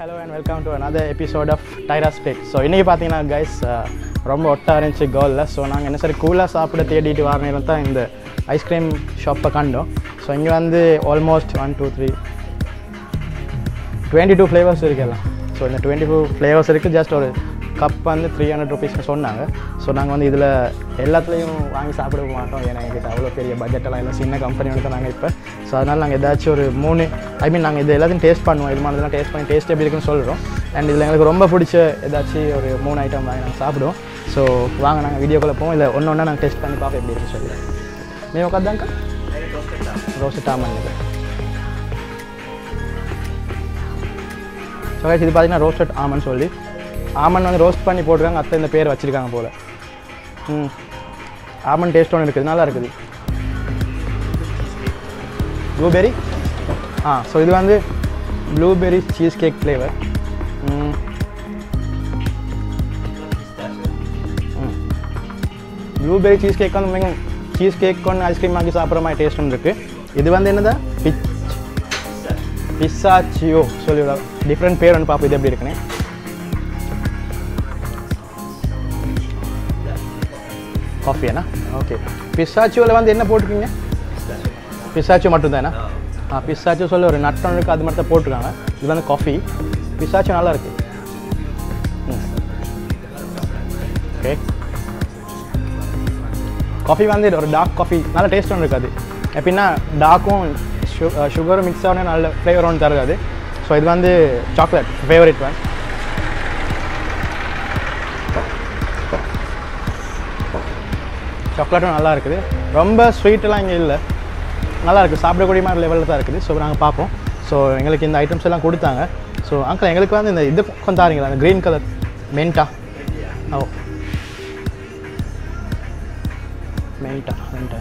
hello and welcome to another episode of டைரா ஸ்பேக் so இன்றைக்கி பார்த்தீங்கன்னா கைஸ் ரொம்ப ஒட்டா இருந்துச்சு கோலில் ஸோ நாங்கள் என்ன சரி கூலாக சாப்பிட தேடிட்டு வர நேரம் தான் இந்த ஐஸ்கிரீம் ஷாப்பை கண்டோம் ஸோ இங்கே வந்து almost one two three twenty two flavours இருக்கு எல்லாம் ஸோ இந்த டுவெண்ட்டி டூ ஃப்ளேவர்ஸ் இருக்குது ஜஸ்ட் ஒரு கப் வந்து த்ரீ ஹண்ட்ரட் ருபீஸ்னு சொன்னாங்க ஸோ நாங்கள் வந்து இதில் எல்லாத்துலேயும் வாங்கி சாப்பிட மாட்டோம் ஏன்னா எங்கிட்ட அவ்வளோ பெரிய பட்ஜெட்டெல்லாம் இல்லை சின்ன கம்பெனியோட தான் நாங்கள் இப்போ ஸோ அதனால் நாங்கள் ஏதாச்சும் ஒரு மூணு ஐ மீன் நாங்கள் இது எல்லாத்தையும் டேஸ்ட் பண்ணுவோம் இது மாதிரிலாம் டேஸ்ட் பண்ணி டேஸ்ட் எப்படி இருக்குன்னு சொல்கிறோம் அண்ட் இதில் எங்களுக்கு ரொம்ப பிடிச்ச ஏதாச்சும் ஒரு மூணு ஐட்டம் வாங்கி நாங்கள் சாப்பிடுவோம் ஸோ வாங்க நாங்கள் வீடியோக்குள்ளே போவோம் இல்லை ஒன்று ஒன்றா நாங்கள் டேஸ்ட் பண்ணி பார்ப்போம் எப்படி இருக்குன்னு சொல்லி మేము ఒక దాకా రోస్ట్ టామన్ இது ஸோ இது பார்த்தீங்கன்னா ரோஸ்டட் ஆமன் சொல்லி ஆமன் வந்து ரோஸ்ட் பண்ணி போட்டிருக்காங்க அத்தை இந்த பேர் வச்சுருக்காங்க போல் ம் ஆமன் டேஸ்ட் ஒன்று இருக்குது நல்லா இருக்குது ப்ளூபெரி ஆ ஸோ இது வந்து blueberry cheesecake flavour blueberry cheesecake வந்து மிகவும் சீஸ் கேக் ஒன்று ஐஸ்கிரீம் ஆக்கி சாப்பிட்ற மாதிரி டேஸ்ட் ஒன்று இருக்குது இது வந்து என்னதா பிச் பிஸ்ஸாச்சியோ சொல்லி டிஃப்ரெண்ட் பேர் ஒன்று பார்ப்போம் இது எப்படி இருக்குன்னு காஃபி அண்ணா ஓகே பிஸ்ஸாச்சியோவில் வந்து என்ன போட்டிருக்கீங்க பிஸ்ஸாச்சியோ மட்டும்தானா ஆ பிஸ்ஸாச்சியோ சொல்லி ஒரு நட் ஒன்று இருக்குது அது மட்டும் தான் போட்டிருக்காங்க இது வந்து காஃபி பிஸ்ஸாச்சியோ நல்லா இருக்குது ஓகே காஃபி வந்து ஒரு டார்க் காஃபி நல்ல டேஸ்ட் ஒன்று இருக்காது எப்படின்னா டார்க்கும் சு சுகரும் மிக்ஸ் ஆன நல்ல ஃப்ளேவர் ஒன்று தருது ஸோ இது வந்து சாக்லேட் ஃபேவரட் ஒன் சாக்லேட்டும் நல்லா இருக்குது ரொம்ப ஸ்வீட்டெல்லாம் இங்கே இல்லை நல்லா இருக்குது சாப்பிடக்கூடிய மாதிரி லெவலில் தான் இருக்குது ஸோ நாங்கள் பார்ப்போம் ஸோ எங்களுக்கு இந்த ஐட்டம்ஸ் எல்லாம் கொடுத்தாங்க ஸோ அங்கிள் எங்களுக்கு வந்து இந்த இது கொஞ்சம் தாரீங்களா அந்த க்ரீன் கலர் மென்ட்டா ஓ மென்ட்டா மென்ட்டா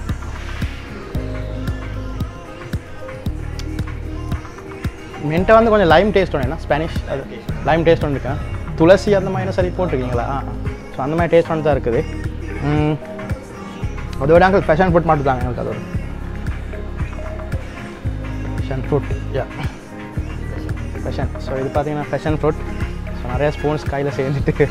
மென்ட்டை வந்து கொஞ்சம் லைம் டேஸ்ட் ஒன்று என்ன ஸ்பானிஷ் அது லைம் டேஸ்ட் ஒன்று இருக்கேன் துளசி அந்த மாதிரி சரி போட்டிருக்கீங்களா ஆ ஸோ அந்த மாதிரி டேஸ்ட் ஒன்று தான் இருக்குது ம், அதோட அங்கே ஃபேஷன் ஃப்ரூட் மட்டும் தாங்க எங்களுக்கு அதோட passion fruit yeah passion so இது பார்த்தீங்கன்னா ஃபேஷன் ஃப்ரூட் ஸோ நிறையா ஸ்பூன்ஸ் கையில் சேர்ந்துட்டு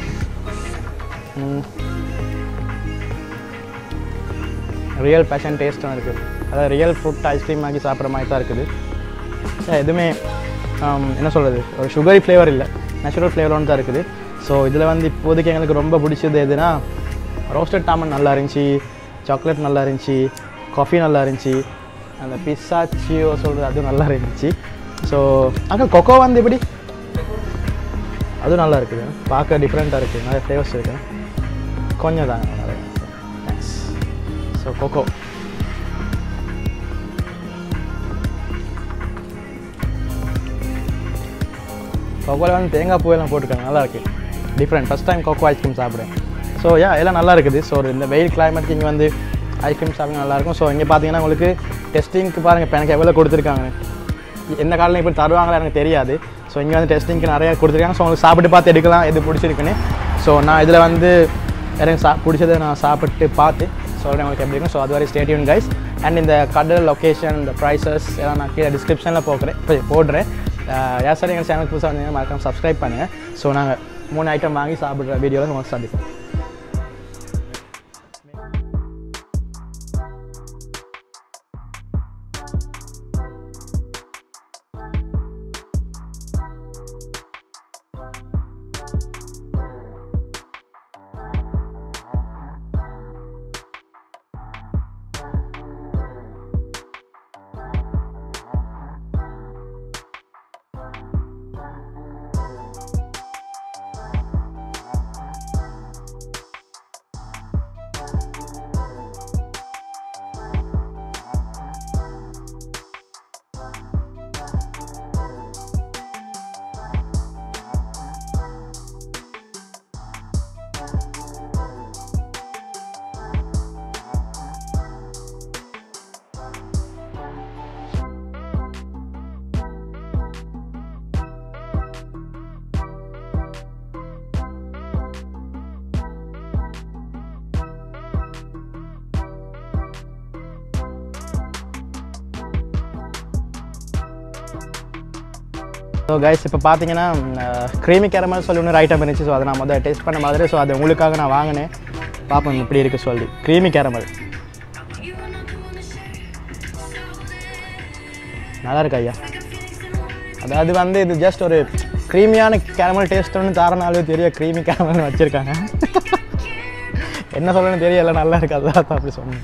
ரியல் பேஷன் டேஸ்ட்டும் இருக்குது அதாவது ரியல் ஃப்ரூட் ஐஸ்கிரீம் ஆக்கி சாப்பிட்ற மாதிரி தான் இருக்குது Yeah, எதுவுமே ஆம், என்ன சொல்கிறது ஒரு சுகரி ஃப்ளேவர் இல்லை நேச்சுரல் ஃப்ளேவரோன்னு தான் இருக்குது ஸோ இதில் வந்து இப்போதைக்கு எங்களுக்கு ரொம்ப பிடிச்சது எதுனா ரோஸ்டட் டாமன் நல்லா இருந்துச்சு சாக்லேட் நல்லா இருந்துச்சு காஃபி நல்லா இருந்துச்சு அந்த பிஸ்ஸாச்சியோ சொல்கிறது அதுவும் நல்லா இருந்துச்சு ஸோ அங்கே கொக்கோ வந்து எப்படி அதுவும் நல்லா இருக்குது பார்க்க டிஃப்ரெண்ட்டாக இருக்குது நிறைய ஃப்ளேவர்ஸ் இருக்குது கொஞ்சம் தாங்க நிறைய தேங்க்ஸ் ஸோ கொக்கோ கொக்கோவில் வந்து தேங்காய் பூ எல்லாம் போட்டிருக்காங்க நல்லா இருக்கு different first time cocoa ice cream சாப்பிட்றேன் ஸோ யா எல்லாம் நல்லா இருக்குது ஸோ இந்த வெயில் கிளைமேட்டுக்கு இங்கே வந்து ஐஸ்கிரீம் சாப்பிட நல்லாயிருக்கும் ஸோ இங்கே பார்த்தீங்கன்னா உங்களுக்கு டெஸ்டிங்க்கு பாருங்கள் இப்போ எனக்கு எவ்வளோ கொடுத்துருக்காங்க எந்த காலம் இப்படி தருவாங்களா எனக்கு தெரியாது ஸோ இங்கே வந்து டெஸ்டிங்க்கு நிறைய கொடுத்துருக்காங்க ஸோ உங்களுக்கு சாப்பிட்டு பார்த்து எடுக்கலாம் எது பிடிச்சிருக்குன்னு ஸோ நான் இதில் வந்து எனக்கு சா பிடிச்சதை நான் சாப்பிட்டு பார்த்து சொல்கிறேன் உங்களுக்கு எப்படி இருக்கும் ஸோ அது வரை ஸ்டேடியம் கைஸ் அண்ட் இந்த கடை லொக்கேஷன் இந்த ப்ரைஸஸ் எல்லாம் நான் கீழே டிஸ்கிரிப்ஷனில் போக்குறேன் இப்போ போடுறேன் யார் சார் எங்கள் சேனல் புதுசாக வந்தீங்கன்னா மறக்காம சப்ஸ்கிரைப் பண்ணுங்கள் ஸோ நாங்கள் மூணு ஐட்டம் வாங்கி சாப்பிட்ற வீடியோவில் உங்களுக்கு சந்திப்போம் ஸோ கைஸ் இப்போ பார்த்தீங்கன்னா க்ரீமி கேரமல் சொல்லி ஒன்று ஐட்டம் இருந்துச்சு ஸோ அதை நான் முதல்ல டேஸ்ட் பண்ண மாதிரி ஸோ அது உங்களுக்காக நான் வாங்கினேன் பார்ப்போம் இப்படி இருக்குது சொல்லி க்ரீமி கேரமல் நல்லா இருக்கு ஐயா அதாவது வந்து இது ஜஸ்ட் ஒரு க்ரீமியான கேரமல் டேஸ்ட் ஒன்று தாரனாலே தெரிய க்ரீமி கேரமல் வச்சுருக்காங்க என்ன சொல்லணும்னு தெரியல நல்லா இருக்கு அதான் தான் அப்படி சொன்னேன்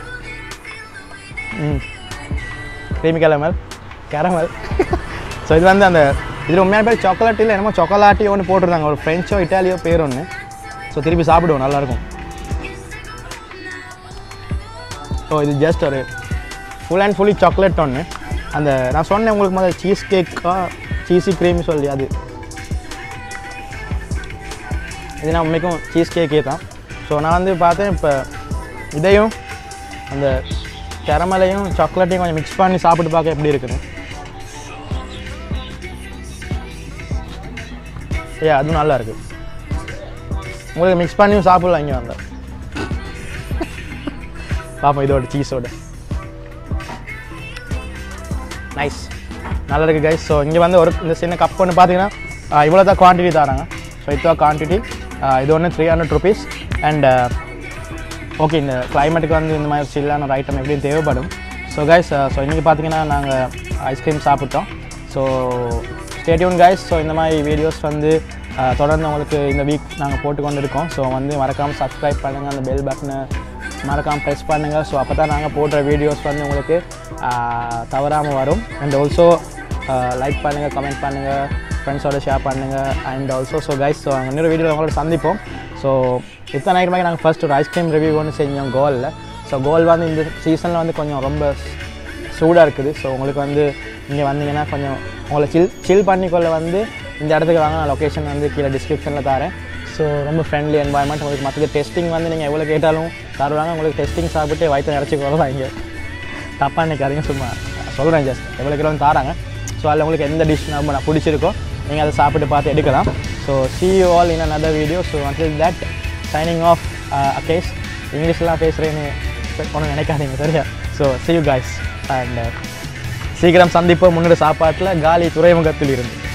ம் க்ரீமி கேரமல் கேரமல் ஸோ இது வந்து அந்த இதில் உண்மையான பேர் சாக்லேட் இல்லை என்னமோ சொக்கலாட்டி ஒன்று போட்டிருந்தாங்க ஒரு ஃப்ரெஞ்சோ இட்டாலியோ பேர் ஒன்று ஸோ திருப்பி சாப்பிடுவோம் நல்லாயிருக்கும் ஸோ இது ஜஸ்ட் ஒரு ஃபுல் அண்ட் ஃபுல்லி சாக்லேட் ஒன்று அந்த நான் சொன்னேன் உங்களுக்கு முதல்ல சீஸ் கேக்கா சீஸி க்ரீம் சொல்லி அது இது நான் உண்மைக்கும் சீஸ் கேக்கே தான் ஸோ நான் வந்து பார்த்தேன் இப்போ இதையும் அந்த கேரமலையும் சாக்லேட்டையும் கொஞ்சம் மிக்ஸ் பண்ணி சாப்பிட்டு பார்க்க எப்படி இருக்குன்னு ஏ அதுவும் நல்லா இருக்கு உங்களுக்கு மிக்ஸ் பண்ணியும் சாப்பிடலாம் இங்கே வந்தால் பார்ப்போம் இதோட சீஸோட நைஸ் நல்லா இருக்குது கைஸ் ஸோ இங்கே வந்து ஒரு இந்த சின்ன கப் ஒன்று பார்த்தீங்கன்னா இவ்வளோ தான் குவான்டிட்டி தராங்க ஸோ இதுதான் குவான்டிட்டி இது ஒன்று three hundred rupees and okay இந்த கிளைமேட்டுக்கு வந்து இந்த மாதிரி சில்லான ஒரு ஐட்டம் எப்படியும் தேவைப்படும் ஸோ கைஸ் ஸோ இன்றைக்கி பார்த்தீங்கன்னா நாங்கள் ஐஸ்கிரீம் சாப்பிட்டோம் ஸோ ஸ்டேட்யூன் கைஸ் ஸோ இந்த மாதிரி வீடியோஸ் வந்து அஹ், தொடர்ந்து உங்களுக்கு இந்த வீக் நாங்கள் போட்டுக்கொண்டு இருக்கோம் ஸோ வந்து மறக்காமல் சப்ஸ்கிரைப் பண்ணுங்கள் அந்த பெல் பட்டனை மறக்காமல் ப்ரெஸ் பண்ணுங்கள் ஸோ அப்போ தான் நாங்கள் போடுற வீடியோஸ் வந்து உங்களுக்கு தவறாமல் வரும் அண்ட் ஆல்சோ லைக் பண்ணுங்கள் கமெண்ட் பண்ணுங்கள் ஃப்ரெண்ட்ஸோட ஷேர் பண்ணுங்கள் and also so guys so இன்னொரு வீடியோவில் உங்களோட சந்திப்போம் ஸோ இத்தனை நேரமாக நாங்கள் ஃபர்ஸ்ட் ஒரு ஐஸ்கிரீம் ரிவ்யூ ஒன்று செஞ்சோம் கோலில் ஸோ கோல் வந்து இந்த சீசனில் வந்து கொஞ்சம் ரொம்ப சூடாக இருக்குது ஸோ உங்களுக்கு வந்து இங்கே வந்தீங்கன்னா கொஞ்சம் உங்களை சில் சில் பண்ணிக்கொள்ள வந்து இந்த இடத்துக்கு வாங்க நான் லொக்கேஷன் வந்து கீழே டிஸ்கிரிப்ஷனில் தரேன் ஸோ ரொம்ப ஃப்ரெண்ட்லி என்வாயன்மெண்ட் உங்களுக்கு மற்றது டெஸ்டிங் வந்து நீங்கள் எவ்வளோ கேட்டாலும் தருவாங்க உங்களுக்கு டெஸ்டிங் சாப்பிட்டு வயிற்று நிறச்சி கொள்ளலாம் இங்கே தப்பாக நினைக்காதீங்க சும்மா சொல்கிறேன் ஜஸ்ட் எவ்வளோ கிலோ தாராங்க ஸோ அதில் உங்களுக்கு எந்த டிஷ் நம்ம நான் பிடிச்சிருக்கோ நீங்கள் அதை சாப்பிட்டு பார்த்து எடுக்கலாம் so see you all in another video so until that signing off Akesh இங்கிலீஷ்லாம் பேசுகிறேன்னு ஒன்றும் நினைக்காதீங்க சரியா so see you guys and சீக்கிரம் சந்திப்போம் முன்னோட சாப்பாட்டில் காலி துறைமுகத்தில் இருந்து